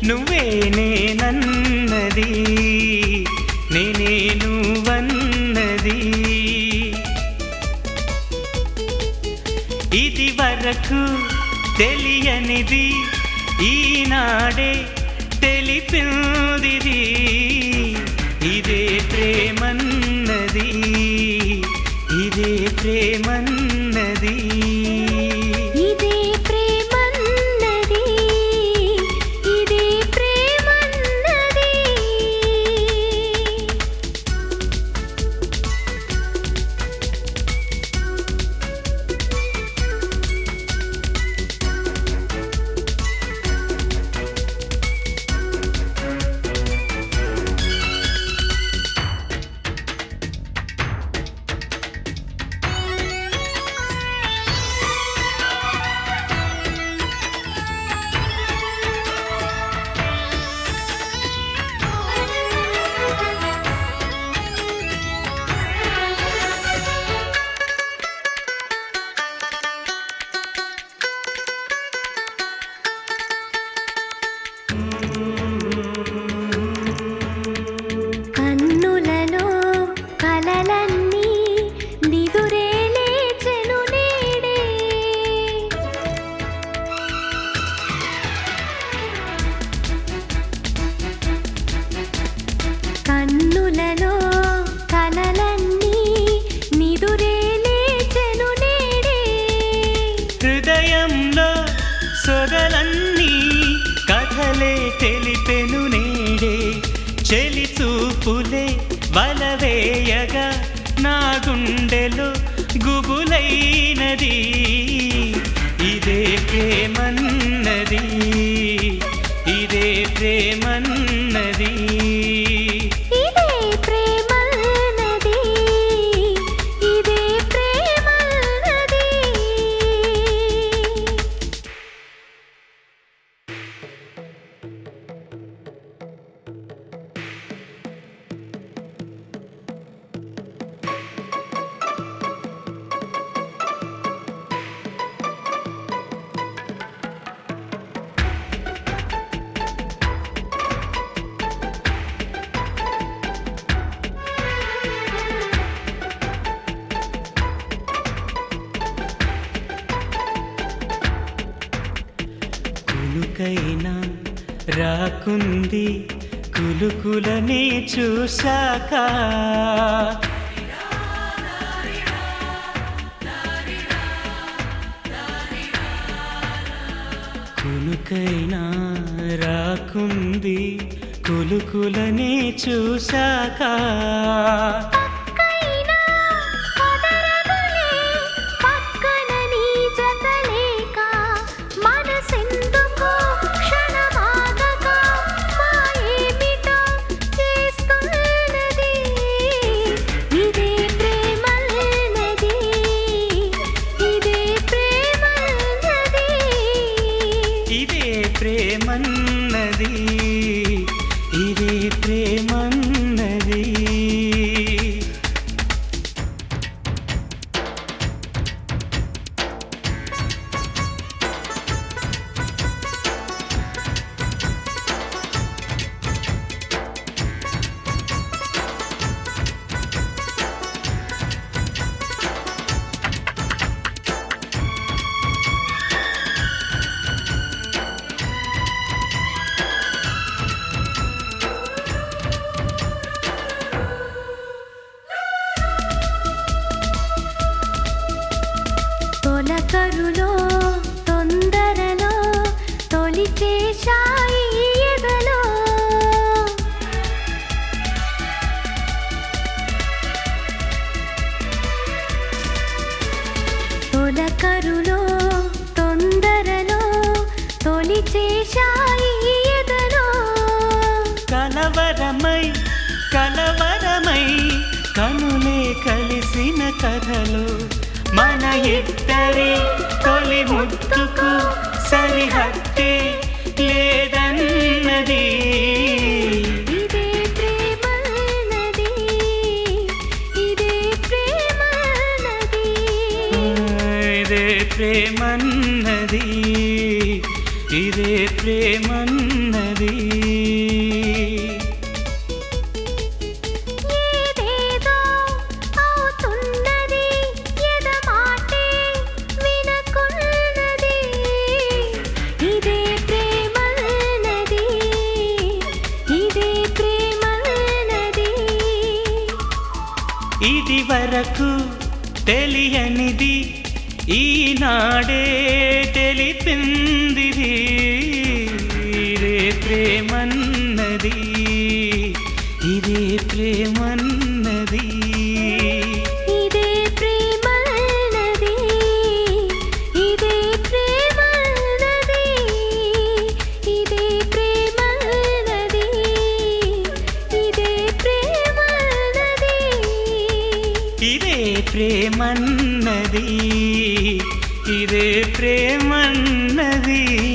నువ్వే నేనన్నది నేనే నువ్వన్నది ఇది వరకు తెలియనిది ఈనాడే తెలిపిందిది ఇదే ప్రేమన్నది ఇదే ప్రేమన్నది ఇదే ప్రేమన్నది ఇదే ప్రేమన్నది కన్నులలో కలలన్నీ నిదురే లేచెను నేడే కన్నులలో కలలన్నీ నిదురే లేచెను నేడే హృదయంలో సొగలన్నీ కథలే తెలిపెను నేడే చెలి చూపులే వలవేయగా నా గుండెలో గుబులైనది ఇదే ప్రేమన్నది ఇదే ప్రేమన్నది ఇదే ప్రేమన్నది ఇదే ప్రేమన్నది కులుకైనా రాకుంది కులుకులని చూశాక కులుకైనా రాకుంది కులుకులని చూశాక పక్కైనా కుదరదులే పక్కన నీ జతలేక మనసెందుకో క్షణమాగక మాయేమిటో చేస్తున్నది ఇదే ప్రేమన్నది ఇదే ప్రేమన్నది ఇదే ప్రేమన్నది ఇదే ప్రేమన్నది తొలకరులో తొందరలో తొలిచే షాయి ఎదలో తొలకరులో తొందరలో తొలిచే షాయి ఎదలో కలవరమై కలవరమై కనులే కలిసిన కథలు మన ఇద్దరి తొలి ముద్దుకు సరిహద్దే లేదన్నది ఇదే ప్రేమన్నది ఇదే ప్రేమన్నది ఇదే ప్రేమన్నది ఇదే ప్రేమన్నది వరకు తెలియనిది ఈనాడే తెలిపింది ఇదే ప్రేమన్నది ఇదే ప్రేమన్నది ఇదే ప్రేమన్నది ఇదే ప్రేమన్నది ఇదే ప్రేమన్నది ఇదే ప్రేమన్నది ఇదే ప్రేమన్నది ఇదే ప్రేమన్నది